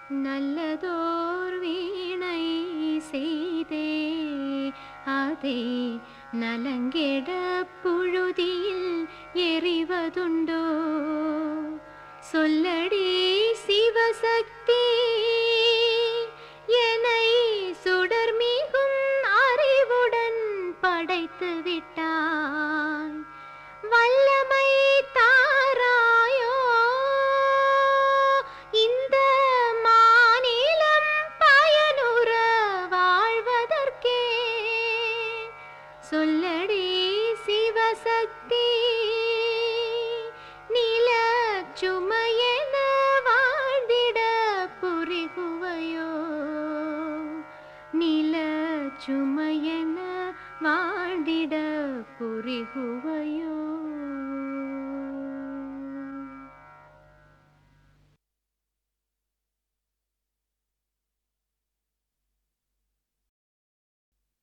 நல்லதோர் வீணை செய்தே அதை நலங்கெட புழுதியில் எறிவதுண்டோ சொல்லடி சிவசக்தி என்னை சுடர்மிகும் அறிவுடன் படைத்து விட்டாய் வல்லமை தாராயோ இந்த மாநிலம் பயனுற வாழ்வதற்கே சொல்லடி சிவசக்தி நில சுமையென வாழ்ந்திட புரிகுவையோ நில சுமையென வாழ்ந்திட புரிகு